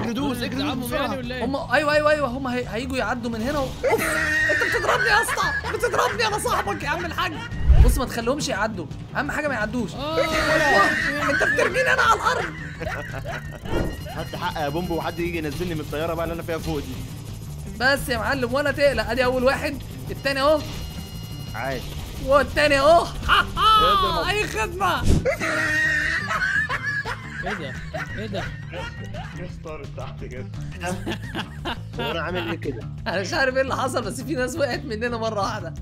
اجري دوس اجري دوس بتدعمهم يعني بسرعه ولا ايه؟ هم ايوه ايوه ايوه هم هي... هيجوا يعدوا من هنا و... أوف. انت بتضربني يا اسطى بتضربني انا صاحبك يا عم الحاج بص ما تخليهمش يعدوا اهم حاجه ما يعدوش اه انت بترميني انا على الارض هات حق يا بومبو وحد يجي ينزلني من الطياره بقى اللي انا فيها فوق دي بس يا معلم ولا تقلق ادي اول واحد التاني اهو عاش والتاني اهو اي خدمه ايه ده؟ ايه ده؟ هو انا عامل ايه كده انا مش عارف ايه اللي حصل بس في ناس وقعت مننا مره واحده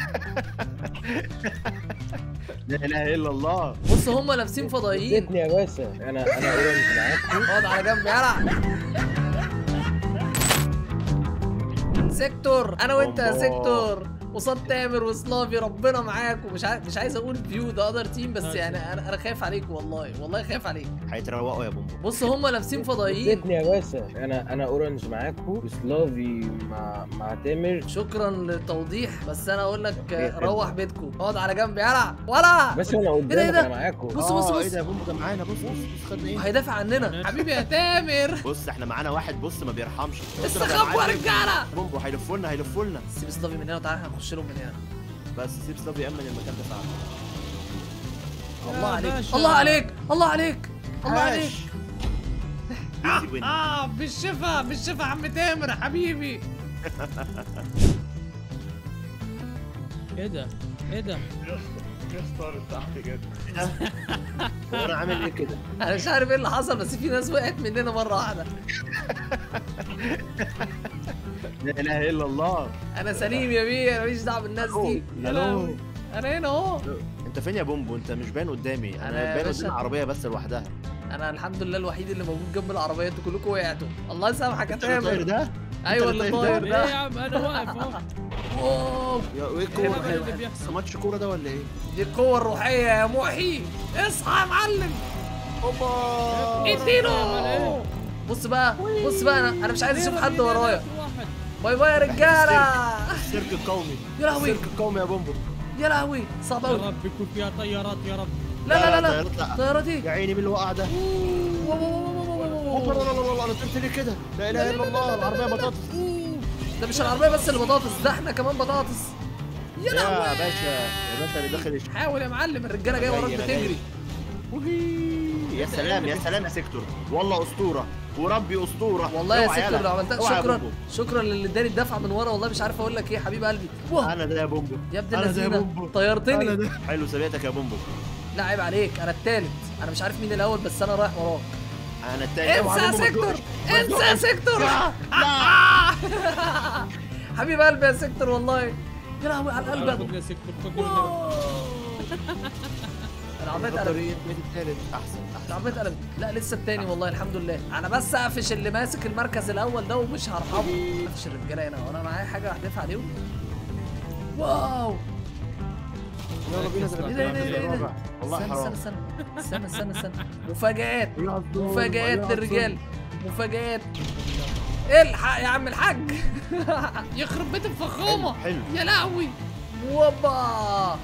لا اله الا الله بص هم لابسين فضائيين اديتني يا باشا انا انا اورنج معاكم اقعد على جنب يلا سيكتور انا وانت يا الله. سيكتور قصاد تامر وسلافي ربنا معاك ومش عايز مش عايز اقول فيو ده اذر تيم بس يعني انا انا خايف عليك والله والله خايف عليك هيتروقوا يا بومبو بص هم لابسين فضائيين اديتني يا باشا انا انا اورنج معاكم وسلافي مع مع تامر شكرا للتوضيح بس انا اقول لك آه، روح بيتكم اقعد على جنب يلا ولا باشا انا ده؟ قدامك ده؟ انا معاكم بص آه، بص ايه بص ده يا بومبو ده معانا بص بص بص خدنا ايه هيدافع عننا حبيبي يا تامر بص احنا معانا واحد بص ما بيرحمش استخبوا يا معلم. رجاله بومبو هيلفوا لنا هيلفوا لنا سيب سلافي من هنا وتعالى احنا نخش لهم من هنا بس سيب ستاف يامن المكان ده فعلا الله يا عليك باشا. الله عليك الله عليك الله عليك عاش. ايزي وين اه بالشفا بالشفا عم تامر يا حبيبي ايه ده؟ ايه ده؟ هو انا عامل ايه كده انا مش عارف ايه اللي حصل بس في ناس وقعت مننا مره واحده لا اله الا الله انا سليم يا بيه انا ماليش دعوه بالناس دي الو انا هنا اهو انت فين يا بومبو انت مش باين قدامي أنا انا يا باين باشا- قدامي عربيه بس لوحدها انا الحمد لله الوحيد اللي موجود جنب العربيه انتوا كلكم وقعتوا الله يسامحك يا الطاير تامر ده ايوه اللي اللي طاير طاير ايه يا ده عم انا واقف اهو واو يا ايه إيه الكوره بقى اللي ده بيحصل؟ ماتش كوره ده ولا ايه دي القوه الروحيه يا محي اصحى يا معلم اوبا اديله بص بقى بص بقى انا انا مش عايز اشوف حد ورايا واحد. باي باي يا رجاله السيرك القومي يا لهوي. السيرك القومي يا بومبو يا لهوي صعب يا قوي رب يكون فيها طيارات يا رب لا لا لا لا طيارات لا. طيارات ايه يا عيني مين اللي وقع ده واو واو واو واو واو لا واو. لا لا لا انا طلعت ليه كده لا اله الا الله العربيه بطاطس ده مش العربيه بس اللي بطاطس ده احنا كمان بطاطس يا يا لهوي باشا يا باشا اللي داخل يش- حاول يا معلم الرجاله جايه وراك جاي، أنا بتجري وهي. يا سلام يا سلام يا سيكتور والله اسطوره وربي اسطوره والله يا اوعى سيكتور يلا. لو عملتها اوعى يا شكرا بومبو. شكرا للي اداني الدفعه من ورا والله مش عارف اقول لك ايه يا حبيب قلبي واه انا ده يا بومبو يا ابن أنا ده يا اللذينه بومبو. أنا طيرتني ده. حلو سبقتك يا بومبو لا عيب عليك انا التالت انا مش عارف مين الاول بس انا رايح وراك انا التاني انسى اوعى يا بومبو، ما سيكتور تدوقش. ما انسى يا تدوقش. سيكتور لا، حبيب قلبي يا سيكتور والله يا لهوي على خد قلبك يا سيكتور خد مني. العربية اتقلبت بطارية ميت التالت احسن احسن العربية اتقلبت لا لسه التاني والله الحمد لله انا بس اقفش اللي ماسك المركز الاول ده ومش هرحمه اقفش الرجاله هنا وانا معايا حاجه احدف عليهم واو يلا بينا ركز زي ايه ده ايه ده ايه ده الرابع والله استنى حرام استنى استنى استنى استنى استنى مفاجآت يا عبدو، مفاجآت يا عبدو. للرجال مفاجآت الحق يا عم الحاج يخرب بيت الفخامه حلو، حلو. يا لهوي وبا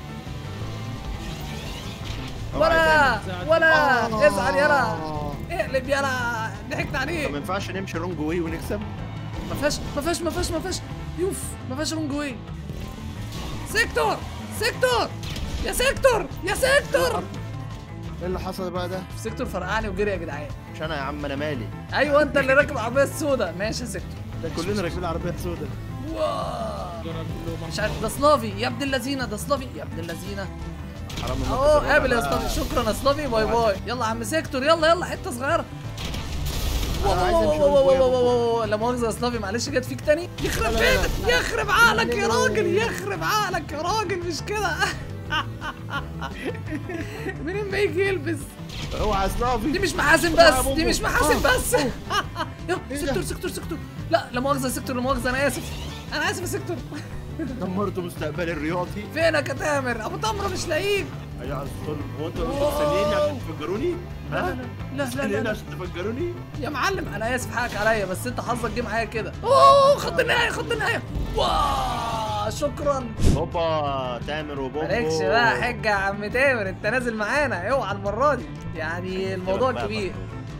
اوعى ولا تاني. ولا آه. ازعل يلا اقلب يلا ضحكت طب ما عليك ينفعش نمشي رونج واي ونكسب ما فيهاش ما فيهاش ما فيهاش ما فيهاش يوف ما فيهاش رونج واي سيكتور سيكتور يا سيكتور يا سيكتور ايه اللي حصل بقى ده سيكتور فرقعني وجري يا جدعان مش انا يا عم انا مالي ايوه انت اللي راكب العربيه السوداء ماشي يا سيكتور ده كلنا راكبين عربيات سودا واو. دول كلهم مش عارف ده سلافي يا ابن اللذينه ده سلافي يا ابن اللذينه حرام المركز اهو الرابع قابل يا بقى. سلافي شكرا يا سلافي باي باي يلا يا عم سيكتور يلا يلا حته صغيره واو أنا عايز واو أمشي واو واو ويا واو بابا. واو لا مؤاخذه يا سلافي معلش جت فيك تاني يخرب لا، لا، لا. بيتك يخرب عقلك يا راجل يخرب عقلك يا راجل مش كده منين ما يجي يلبس اوعى يا سلافي دي مش محاسن يا بس دي بوبو. مش محاسن آه. بس يا إيه ده؟ سيكتور سيكتور سيكتور لا لا مؤاخذه يا سيكتور لا مؤاخذه انا اسف انا اسف يا سيكتور دمرت مستقبلي الرياضي فينك يا تامر ابو تمره مش لاقيك يا عسل هو انتوا واو. انتوا مستنيين عشان تفجروني؟ لا ها؟ لا لا لا مستنيين لا عشان تفجروني؟ يا معلم انا اسف حقك عليا بس انت حظك جه معايا كده اوه خد النهايه خد النهايه واو شكرا هوبا تامر وبومبو مالكش بقى حجه يا عم تامر انت نازل معانا اوعى المره دي يعني الموضوع بقى كبير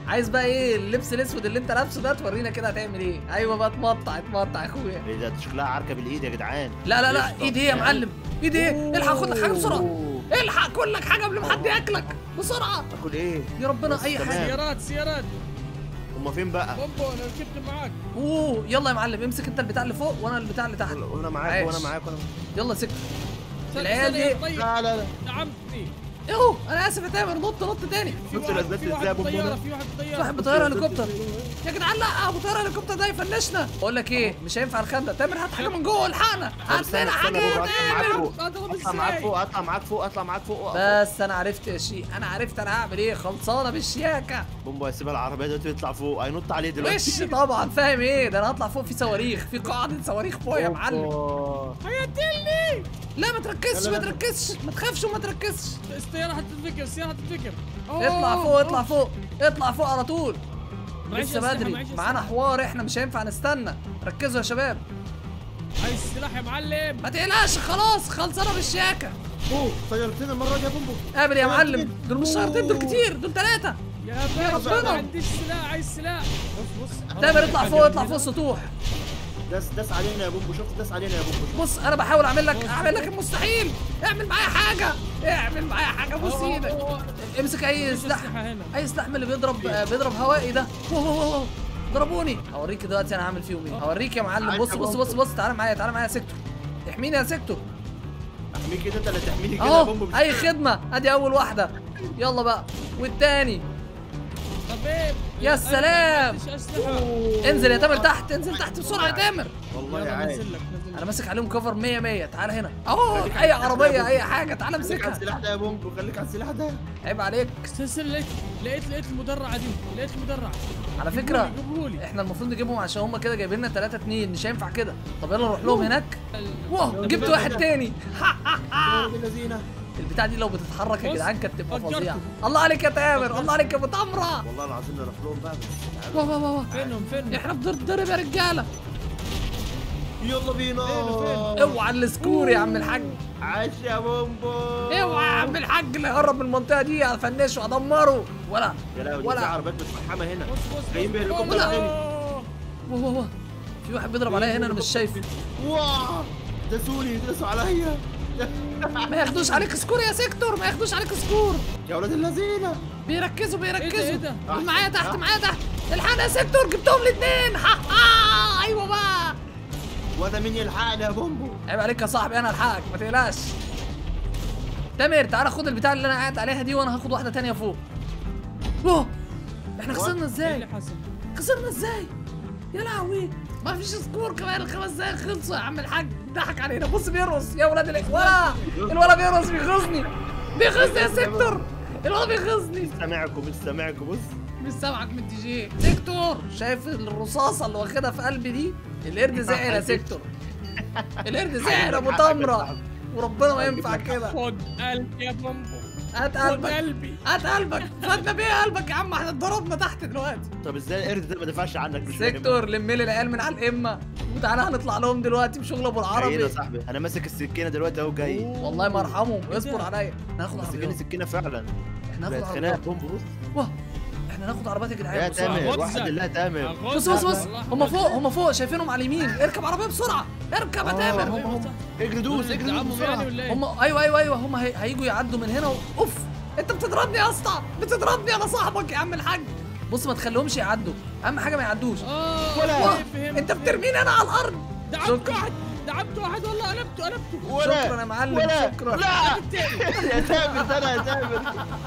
عايز بقى ايه اللبس الاسود اللي انت لابسه ده تورينا كده هتعمل ايه ايوه بقى اتمطع اتمطع يا اخويا ايه ده شكلها عركه بالايد يا جدعان لا لا لا قشطة. ايدي ايه يا معلم ايدي ايه الحق خد لك حاجه بسرعه أوه. الحق كل لك حاجه قبل ما حد ياكلك بسرعه اكل ايه يا ربنا بس اي تمام. حاجه سيارات سيارات هما فين بقى بومبو انا ركبت معاك اوه يلا يا معلم امسك انت البتاع اللي فوق وانا البتاع اللي تحت وانا معاك عايش. وانا معاك وانا يلا سكت استنى، العيال استنى، دي- طيب لا لا لا دعمتني اهو انا اسف يا تامر نط نط تاني في شفت واحد الأثبات في إزاي واحد يا بومبو بطياره ده؟ في واحد صاحب بطياره بطياره هليكوبتر يا جدعان لا ابو طياره هليكوبتر ده يفنشنا بقول لك ايه مش هينفع الخندق تامر هات حاجه من جوه الحقنا هات استنى، لنا استنى حاجه بابا، يا هطلع معاك تامر فوق. اضرب اطلع معاك ازاي فوق اطلع معاك فوق اطلع معاك فوق بس انا عرفت يا شيء انا عرفت انا هعمل ايه خلصانه بالشياكه بومبو هيسيبها العربيه دلوقتي يطلع فوق هينط عليه دلوقتي وش طبعا فاهم ايه ده انا هطلع فوق في صواريخ في قاعده صواريخ فوق يا معلم أوبا. هيقتلني لا ما تركزش لا، ما لا، لا. تركزش ما تخافش وما تركزش السياره هتتفكر السياره هتتفكر أوه، اطلع أوه، فوق أوه. اطلع فوق اطلع فوق على طول معيش لسه أسلحة، بدري معيش معانا أسلحة. حوار احنا مش هينفع نستنى ركزوا يا شباب عايز سلاح يا معلم ما تقلقش خلاص خلصانه بالشياكه اوه طيرتنا المره دي يا بومبو قابل يا معلم دول مش شرطين دول كتير دول ثلاثه يا يا باشا ربنا. ما عنديش سلاح عايز سلاح بص بص تامر اطلع فوق اطلع فوق السطوح داس داس علينا يا بومبو شفت داس علينا يا بومبو بص انا بحاول اعمل لك اعمل لك المستحيل اعمل معايا حاجه اعمل معايا حاجه بص أوه، ايدك أوه، أوه. امسك اي مفيش سلاح أسلحة هنا اي سلاح من اللي بيضرب آه، بيضرب هوائي ده أوه، أوه، أوه. ضربوني هوريك دلوقتي انا هعمل فيهم ايه هوريك يا معلم عايز بص بص بص بص تعالى معايا تعالى معايا يا سيكتور احميني يا سيكتور احميك كده انت اللي تحميني كده يا اهو بومبو اي خدمه ادي اول واحده يلا بقى والتاني طب ايه يا أنا ما سلام. عنديش أسلحة. انزل يا تامر تحت انزل تحت بسرعه يا تامر والله يا يلا عايز نزل لك نزل انا لك. ماسك عليهم كفر 100 100 تعالى هنا اهو اي عربيه اي حاجه تعالى خليك على امسكها السلاح ده يا بومبو خليك على السلاح ده عيب عليك استنى لقيت لقيت لقيت المدرعة دي لقيت المدرعة على فكره جيبهولي احنا المفروض نجيبهم عشان هم كده جايبين لنا 3 2 مش هينفع كده طب يلا نروح لهم هناك واو جبت واحد تاني يا الذين البتاع دي لو بتتحرك يا بص، جدعان كانت تبقى فجرته. فظيعه الله عليك يا تامر الله عليك يا ابو تمره والله العظيم نروح لهم بقى بس تعالوا. واو واو واو فينهم فينهم احنا بنضرب يا رجاله يلا بينا فين- فين؟ اوعى السكور يا عم الحاج عاش يا بومبو اوعى يا عم الحاج اللي يقرب من المنطقه دي هفنشه هدمره ولا يا لهوي ولا. دي عربيات متفحمه هنا بص بص جايين بص. بهليكوبتر ولا. تاني. واو واو واو. في واحد بيضرب عليا هنا انا مش شايفه واو داسوني داسوا عليا ما ياخدوش عليك سكور يا سيكتور ما ياخدوش عليك سكور يا ولاد الذين بيركزوا ايه بيركزوا ده؟ دول معايا تحت معايا تحت الحقنا يا سيكتور جبتهم الاثنين ها ها ايوه بقى وانا مين يلحقني يا بومبو عيب عليك يا صاحبي انا الحقك ما تقلقش تامر تعالى خد البتاع اللي انا قاعد عليها دي وانا هاخد واحده تانية فوق اوه احنا خسرنا ايه ازاي اللي حصل؟ خسرنا ازاي يا لهوي ما فيش سكور كمان الخمس دقايق خلصوا يا عم الحاج ضحك علينا بص بيرقص يا ولاد الاخ ولا الولا بيرقص بيغيظني بيغيظني يا سيكتور الولا بيغيظني سامعكم مش سامعكم بص مش سامعك من الدي جي سيكتور شايف الرصاصه اللي واخدها في قلبي دي القرد زعل يا سيكتور القرد زعل ابو تمره وربنا ما ينفع كده خد قلبي يا بومبو هات خد قلبك قلبي هات قلبك فاتنا بيه قلبك يا عم احنا اتضربنا تحت دلوقتي طب ازاي القرد ده ما دافعش عنك مش فاهم. سيكتور لم لي العيال من على الامه وتعالى هنطلع لهم دلوقتي بشغل ابو ايه العربي يا صاحبي انا ماسك السكينه دلوقتي اهو جاي والله ما ارحمهم إيه اصبر ده؟ عليا احنا هناخد ماسكين عربيات سكينه فعلا احنا بقت هناخد خناقه عربيات بومبو بص واه احنا هناخد عربيات يا يا جدعان بسرعه تامر غزة. واحد لله تامر بص بص بص هم فوق هم فوق شايفينهم على اليمين اركب عربيه بسرعه اركب يا آه، تامر هم هم اجري دوس اجري دوس دعمهم بسرعه يعني ولا ايه؟ هم ايوه ايوه ايوه هم هي... هيجوا يعدوا من هنا و... اوف انت بتضربني يا اسطى بتضربني انا صاحبك يا عم الحاج بص ما تخليهمش يعدوا اهم حاجه ما يعدوش اه ولا. واه، فهمت، فهمت. انت بترميني انا على الارض دعمت شكرا. واحد دعمت واحد والله قلبته قلبته ولا شكرا يا معلم ولا شكرا لا يا تامر ده انا يا تامر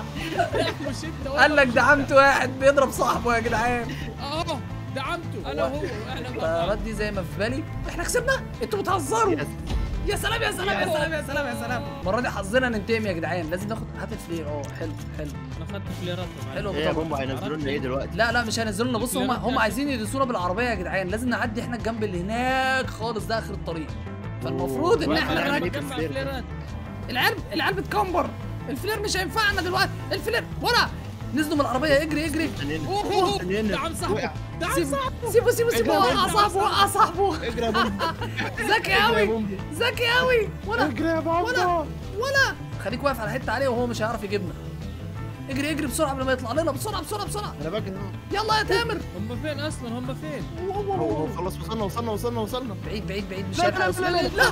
مش انت قال لك دعمت واحد بيضرب صاحبه يا جدعان اه دعمته انا وهو احنا مع بعض. الطيارات دي زي ما في بالي احنا كسبنا انتوا بتهزروا يس. يا سلام يا سلام يا سلام يا سلام يا سلام المره دي حظنا ننتقم يا جدعان لازم ناخد هات الفلير اه حلو حلو انا خدت فليرات حلو ايه يا طبعا بومبو هينزلوا لنا ايه دلوقتي لا لا مش هينزلوا لنا بص هم هم عايزين يدوسونا بالعربيه يا جدعان لازم نعدي احنا الجنب اللي هناك خالص ده اخر الطريق فالمفروض ان أوه. احنا هنعمل نركب إيه في جمع الفلير ده؟ فليرات العيال العيال بتكمبر الفلير مش هينفعنا دلوقتي الفلير ولا نزلوا من العربيه اجري اجري استنينا أوه، أوه، استنينا. دعم صاحبه وقع. دعم سيبوا صاحبه سيبوا سيبوا سيبوا اجري يا وقع بومبو. صاحبه وقع صاحبه اجري يا بومبو ذكي اجري يا قوي بومبو ذكي قوي ولا اجري يا ولا بومبو ولا خليك واقف على حته عاليه وهو مش هيعرف يجيبنا اجري اجري بسرعه قبل ما يطلع لنا بسرعه بسرعه بسرعه انا باجي يلا يا تامر هم فين اصلا هم فين هو- هو خلاص وصلنا وصلنا وصلنا وصلنا بعيد بعيد بعيد مش لا، هيطلع لا، بسهولة. لا، لا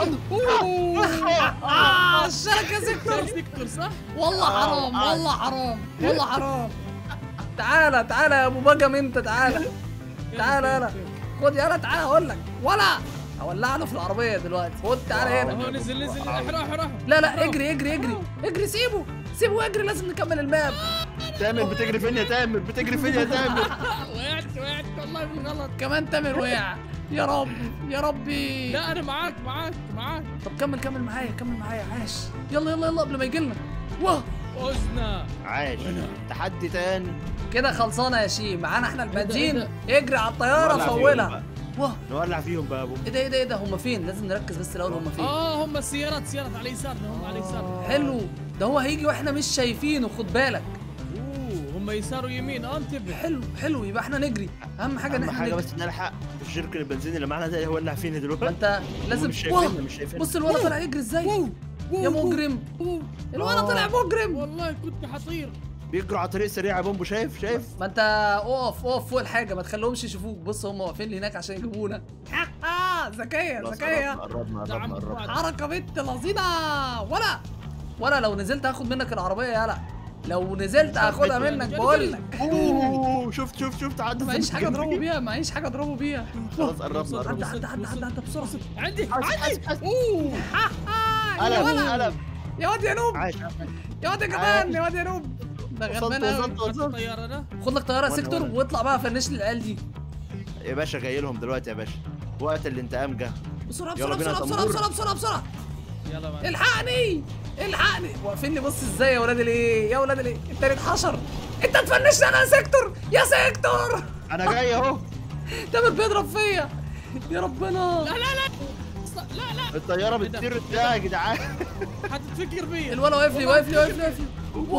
اه الشركه ده سيكتور سيكتور صح والله آه، حرام آه. والله حرام والله حرام تعالى تعالى يا ابو بجم انت تعالى تعالى يلا خد يلا تعالى اقول لك ولا هولع له في العربيه دلوقتي خد تعالى هنا هو نزل نزل راح راح راح لا لا اجري اجري اجري اجري سيبه سيبه اجري لازم نكمل الماب تامر بتجري فين يا تامر بتجري فين يا تامر وقعت وقعت والله بالغلط كمان تامر وقع يا رب يا ربي لا انا معاك معاك معاك طب كمل كمل معايا كمل معايا عاش يلا يلا يلا قبل ما يجي لنا واه فوزنا عاش تحدي تاني كده خلصانه يا شيم معانا احنا ده؟ البنزين إيه اجري على الطياره نولع فيهم فولها بقى. واه نولع فيهم بقى يا ابو ايه ده ايه ده ايه ده هم فين لازم نركز بس الاول هم فين اه هم السيارات سيارات على يسارنا هم على يسارنا حلو ده هو هيجي واحنا مش شايفينه خد بالك اوه هم يسار ويمين اه انتبه حلو حلو يبقى احنا نجري اهم حاجه ان اهم احنا حاجه نجري بس نلحق الجيركن البنزين اللي معانا ده يولع فينا ما دلوقتي انت لازم مش واه شايفيننا مش شايفيننا بص الولد طلع يجري ازاي واو يا مجرم واو. الولد طلع مجرم والله كنت حطير بيجروا على طريق سريع يا بومبو شايف شايف ما انت اقف اقف فوق الحاجه ما تخليهمش يشوفوك بص هم واقفين لي هناك عشان يجيبونا ذكيه خلاص، ذكيه قربنا قربنا ده عم قربنا قربنا حركه بنت لذيذه ولا ولا لو نزلت هاخد منك العربيه يلا لو نزلت هاخدها منك بقول لك اوه شفت شفت شفت عدى معيش حاجه اضربه بيها معيش حاجه اضربه بيها خلاص قربنا عدى قربنا عدى عدى عدى عدى بسرعه عندي حاسب حاسب حاسب اوه يا قلب ولد قلب يا واد يا نوب عاش يا واد يا جبان يا واد يا نوب ده وصلت غلبان قوي وصلت خدت وصلت الطياره ده خد لك طياره وأنا- سيكتور وأنا. واطلع بقى فنش لي العيال دي يا باشا جاي لهم دلوقتي يا باشا وقت الانتقام جه بسرعه يلا بسرعه بينا يا بسرعه بسرعه تمور. بسرعه بسرعه بسرعه يلا معنا الحقني الحقني واقفين لي بص ازاي يا ولاد الايه يا ولاد الايه التاني اتحشر انت تفنشني انا يا سيكتور يا سيكتور انا جاي اهو تامر بيضرب فيا يا ربنا لا لا لا أصلا- لا لا الطياره بتطير ازاي يا جدعان هتتفكر بيا الولد واقف لي واقف لي واقف لي واقف لي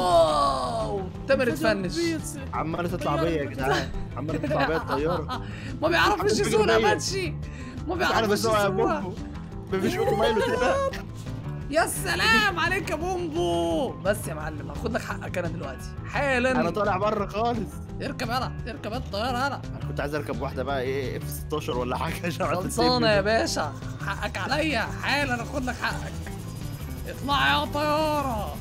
واو تامر اتفنش عماله تطلع بيا يا جدعان عماله تطلع بيا الطياره ما بيعرفوش هتتفكر يسوقنا بيا. ماتشي ما انا بيعرفوش بسوق يا يسوقنا بومبو مفيش اوتو مايلو كده يا سلام عليك يا بومبو بس يا معلم هاخد لك حقك انا دلوقتي انا حالا طالع بره خالص اركب يلا اركب الطياره يلا انا كنت عايز اركب واحده بقى ايه اف 16 ولا حاجه عشان أعرف خلصانه يا تسيبني. باشا حقك عليا حالا اخد لك حقك اطلع يا طياره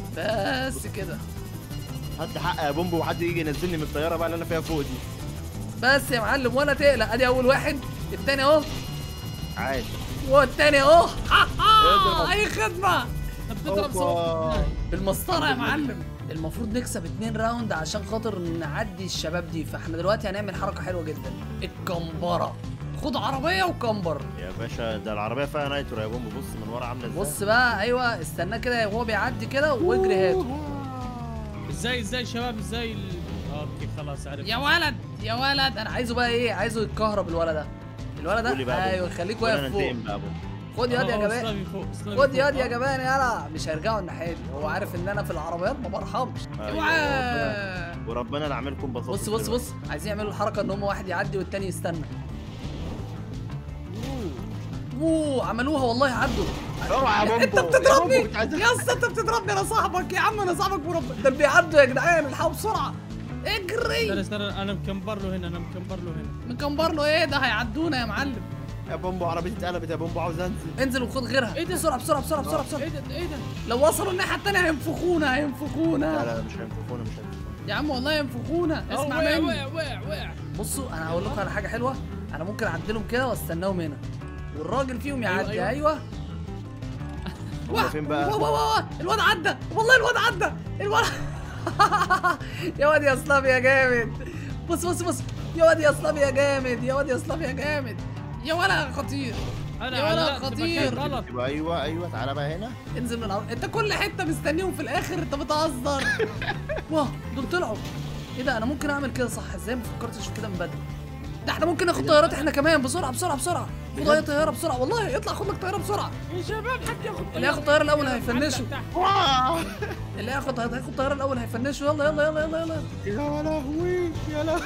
بس كده هات حق يا بومبو وحد يجي ينزلني من الطياره بقى اللي انا فيها فوق دي بس يا معلم ولا تقلق ادي اول واحد التاني اهو عاش والتاني اهو اضرب. اي خدمه طب تضرب صوت أوبا. بالمسطره يا معلم المفروض نكسب اتنين راوند عشان خاطر نعدي الشباب دي فاحنا دلوقتي هنعمل حركه حلوه جدا الكمبره خد عربيه وكمبر يا باشا ده العربيه فيها نايترو يا بومبو بص من ورا عامله ازاي بص بقى ايوه استناه كده وهو بيعدي كده واجري هاته ازاي ازاي شباب ازاي ال... اوكي خلاص عرفت يا ولد يا ولد انا عايزه بقى ايه عايزه يتكهرب الولد ده الولد قولي ده بقى يا ايوه بومبو. خليك وأنا واقف فوق ننتقم بقى يا بومبو خد ياض يا أهو، جبان اسلامي فوق اسلامي خد فوق. ياض يا آه. جبان يلا مش هيرجعوا الناحيه دي هو عارف ان انا في العربيات ما برحمش أيوة، اوعى وربنا نعملكم بساطه بص بص بص عايزين يعملوا الحركه ان هم واحد يعدي والتاني يستنى اوه عملوها والله عدوا اوعى يا انت بومبو يا بتضربني بومبو كنت عايز يا اسطى انت بتضربني انا صاحبك يا عم انا صاحبك ورب ده بيعدوا يا جدعان الحقوا بسرعه استنى اجري استنى انا مكمبر له هنا انا مكمبر له هنا مكمبر له ايه ده هيعدونا يا معلم يا بومبو عربيتي اتقلبت يا بومبو عاوز انزل انزل وخد غيرها ايه ده؟ بسرعه بسرعه بسرعه بسرعه بسرعه ايه ده ايه ده لو وصلوا الناحيه التانيه هينفخونا لا هينفخونا لا مش هينفخونا مش هينفخونا يا عم والله ينفخونا أوه، اسمع وقع مني وقع وقع وقع بصوا انا هقول لكم على حاجه حلوه انا ممكن اعدلهم كده واستناهم هنا والراجل فيهم أيوة، يعدي أيوة. ايوه هم فين بقى واه واه واه الواد عدى والله الواد عدى الواد يا واد يا اسلام يا جامد بص بص بص يا واد يا اسلام يا جامد يا واد يا اسلام يا جامد يا ولا خطير انا يا ولد علقت خطير. مكان غلط ايوه ايوه ايوه تعالى بقى هنا انزل من العربية انت كل حته مستنيهم في الاخر انت بتهزر واه دول طلعوا ايه ده انا ممكن اعمل كده صح ازاي ما فكرتش في كده من بدري ده احنا ممكن ناخد طيارات احنا كمان بسرعه بسرعه بسرعه خد اي طياره بسرعه والله اطلع خد لك طياره بسرعه يا شباب حد ياخد اللي ياخد طياره الاول هيفنشوا تحت. واو. اللي هياخد هياخد طياره الاول هيفنشوا يلا يلا يلا يلا يلا يا لهوي يا لهوي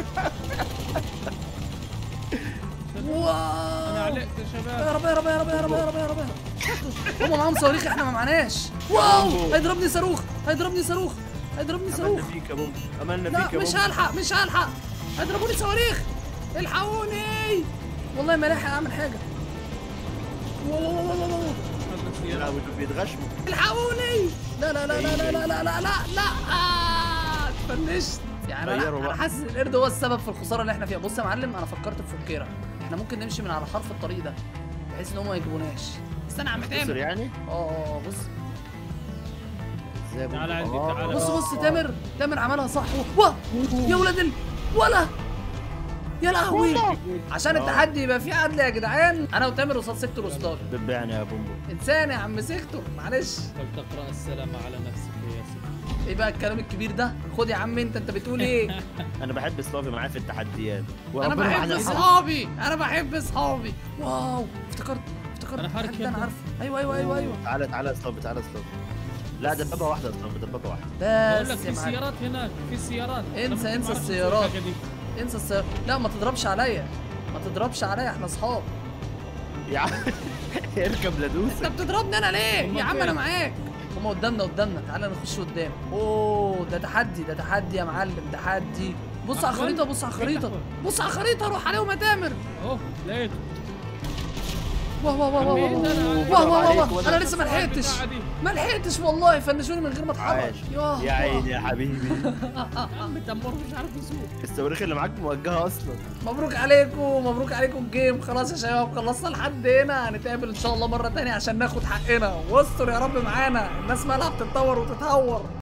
انا واو علقت يا يا شباب رب يا رب يا رب يا رب يا رب يا رب هم معاهم صواريخ احنا ما معناش واو هيضربني صاروخ هيضربني صاروخ هيضربني عملنا صاروخ فيك يا بوم عملنا لا فيك يا مش بوم هلحق مش هلحق هيضربوني صواريخ الحقوني والله ما لاحق اعمل حاجه واو واو واو واو واو. يا لهوي دول بيتغشموا الحقوني لا لا لا لا لا لا لا لا لا لا آه، اتفنشت يعني انا غيروا انا بقى. حاسس ان القرد هو السبب في الخساره اللي احنا فيها بص يا معلم انا فكرت في فكيره احنا ممكن نمشي من على حرف الطريق ده بحيث ان هم ما يجيبوناش استنى يا عم خسر تامر يعني اه اه بص ازاي يا بوم؟ تعال عندي، آه. تعال. بص بص تامر تامر عملها صح واه يا ولاد ال ولا يا لهوي عشان آه. التحدي يبقى فيه عدل يا جدعان انا وتامر قصاد سيكتور وستار دب يعني يا بومبو انسان يا عم سيكتور معلش فلتقرأ السلام على نفسك يا سيدي ايه بقى الكلام الكبير ده خد يا عم انت انت بتقول ايه انا بحب سلافي معاه في التحديات انا وربنا بحب معانا الحظ. اصحابي انا بحب اصحابي واو افتكرت افتكرت أنا حارك الحد يا ده انا ابني. عارفه ايوه ايوه ايوه ايوه تعالى تعالى يا سلافي تعالى يا سلافي لا دبابه واحده يا سلافي دبابه واحده بقول لك بس في يا معلم سيارات هناك في سيارات أنا انسى- ما انسى أعرفش السيارات. الحاجة دي. انسى السيارة لا ما تضربش عليا ما تضربش عليا احنا اصحاب يا عم اركب لدوس انت بتضربني انا ليه هما يا عم فين؟ انا معاك هما قدامنا قدامنا تعالى نخش قدام اوه ده تحدي ده تحدي يا معلم تحدي بص على أحمد؟ الخريطه بص على الخريطه أحمد. بص على الخريطه روح عليهم يا تامر اهو لقيته واه واه واه واه عمي، ده أنا- واه واه عليك واه وأنا- انا لسه ما لحقتش البتاعة دي. ما لحقتش والله فنشوني من غير ما اتحرك عاش ياه يا عيني يا حبيبي يا عم تمر مش عارف يسوق الصواريخ اللي معاك موجهه اصلا مبروك عليكم مبروك عليكم الجيم خلاص يا شباب خلصنا لحد هنا هنتقابل ان شاء الله مره تانية عشان ناخد حقنا واستر يا رب معانا الناس مالها بتتطور وتتهور